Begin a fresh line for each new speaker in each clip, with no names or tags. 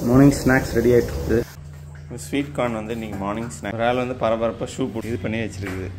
morning snacks ready ஆகிட்டு இருக்குது sweet corn வந்து இன்றைக்கி மார்னிங் ஸ்நாக் ஒரு ஆள் வந்து பரபரப்பாக ஷூ போட்டு இது பண்ணி வச்சிருக்குது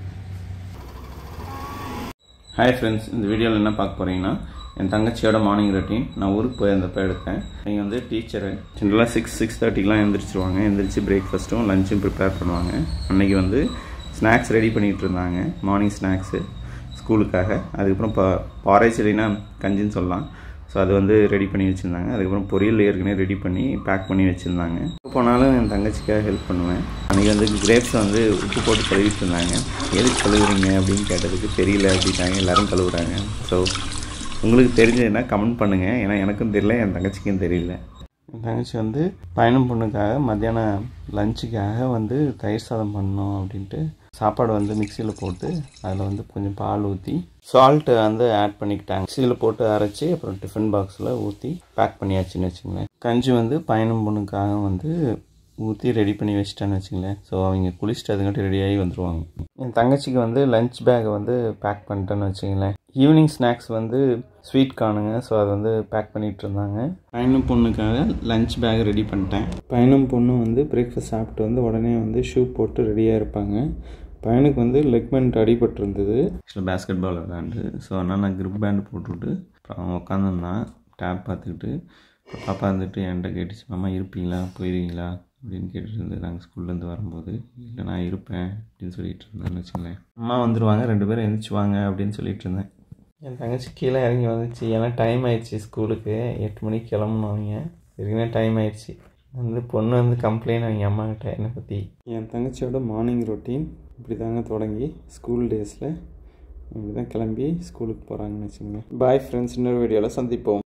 ஹாய் ஃப்ரெண்ட்ஸ் இந்த வீடியோவில் என்ன பார்க்க போகிறீங்கன்னா என் தங்கச்சியோட மார்னிங் ரொட்டீன் நான் ஊருக்கு போயிருந்தப்போ எடுத்தேன் நீங்கள் வந்து டீச்சரு ஜென்ரலாக சிக்ஸ் சிக்ஸ் தேர்ட்டிக்கெலாம் எழுந்திரிச்சிருவாங்க எழுந்திரிச்சு பிரேக்ஃபாஸ்ட்டும் லஞ்சும் ப்ரிப்பேர் பண்ணுவாங்க அன்றைக்கி வந்து ஸ்நாக்ஸ் ரெடி பண்ணிகிட்டு இருந்தாங்க மார்னிங் ஸ்நாக்ஸு ஸ்கூலுக்காக அதுக்கப்புறம் பா பாரேஜ் இல்லைன்னா கஞ்சின்னு சொல்லலாம் ஸோ அது வந்து ரெடி பண்ணி வச்சுருந்தாங்க அதுக்கப்புறம் பொரியல் ஏற்கனவே ரெடி பண்ணி பேக் பண்ணி வச்சுருந்தாங்க எப்போ போனாலும் என் தங்கச்சிக்காக ஹெல்ப் பண்ணுவேன் அன்றைக்கி வந்து கிரேப்ஸ் வந்து உப்பு போட்டு கழுவிட்டு இருந்தாங்க எதுக்கு கழுவுறீங்க அப்படின்னு கேட்டதுக்கு தெரியல அப்படின்னாங்க எல்லோரும் கழுவுறாங்க ஸோ உங்களுக்கு தெரிஞ்சதுன்னா கமெண்ட் பண்ணுங்கள் ஏன்னா எனக்கும் தெரியல என் தங்கச்சிக்கும் தெரியல என் தங்கச்சி வந்து பயணம் பொண்ணுக்காக மத்தியானம் லஞ்சுக்காக வந்து தயிர் சாதம் பண்ணணும் அப்படின்ட்டு சாப்பாடு வந்து மிக்சியில் போட்டு அதில் வந்து கொஞ்சம் பால் ஊற்றி சால்ட்டு வந்து ஆட் பண்ணிக்கிட்டாங்க மிக்சியில் போட்டு அரைச்சி அப்புறம் டிஃபன் பாக்ஸில் ஊற்றி பேக் பண்ணியாச்சுன்னு வச்சுங்களேன் கஞ்சி வந்து பயணம் பொண்ணுக்காக வந்து ஊற்றி ரெடி பண்ணி வச்சிட்டேன்னு வச்சுங்களேன் ஸோ அவங்க குளிச்சுட்டு அதுங்காட்டி ரெடியாகி வந்துடுவாங்க என் தங்கச்சிக்கு வந்து லஞ்ச் பேக்கை வந்து பேக் பண்ணிட்டேன்னு வச்சுங்களேன் ஈவினிங் ஸ்நாக்ஸ் வந்து ஸ்வீட் காணுங்க ஸோ அதை வந்து பேக் பண்ணிகிட்டு இருந்தாங்க பையனும் பொண்ணுக்காக லஞ்ச் பேக் ரெடி பண்ணிட்டேன் பையனும் பொண்ணும் வந்து பிரேக்ஃபாஸ்ட் சாப்பிட்டு வந்து உடனே வந்து ஷூ போட்டு ரெடியாக இருப்பாங்க பையனுக்கு வந்து லெக் பேண்ட் அடிபட்டு இருந்தது ஆக்சுவலாக பேஸ்கெட் பால் விளாண்டு ஸோ அதனால் நான் கிரிப் பேண்ட் போட்டுவிட்டு அப்புறம் உட்காந்துருந்தான் டேப் பார்த்துக்கிட்டு பாப்பா வந்துட்டு என்கிட்ட கேட்டுச்சு மாமா இருப்பீங்களா போயிடுவீங்களா அப்படின்னு கேட்டுட்டு இருந்தது நாங்கள் ஸ்கூல்லேருந்து வரும்போது இல்லை நான் இருப்பேன் அப்படின்னு சொல்லிட்டு இருந்தேன்னு வச்சுங்களேன் அம்மா வந்துடுவாங்க ரெண்டு பேரும் எழுந்திரிச்சுவாங்க அப்படின்னு சொல்லிட்டு இருந்தேன் என் தங்கச்சி கீழே இறங்கி வந்துச்சு ஏன்னா டைம் ஆயிடுச்சு ஸ்கூலுக்கு எட்டு மணிக்கு கிளம்பணும் அவங்க ஏற்கனவே டைம் ஆயிடுச்சு வந்து பொண்ணு வந்து கம்ப்ளைண்ட் அவங்க அம்மா கிட்ட என்னை பற்றி என் தங்கச்சியோட மார்னிங் ரொட்டீன் இப்படி தாங்க தொடங்கி ஸ்கூல் டேஸில் இப்படி தான் கிளம்பி ஸ்கூலுக்கு போகிறாங்கன்னு வச்சுக்கோங்க பாய் ஃப்ரெண்ட்ஸ் இன்னொரு வீடியோவில் சந்திப்போம்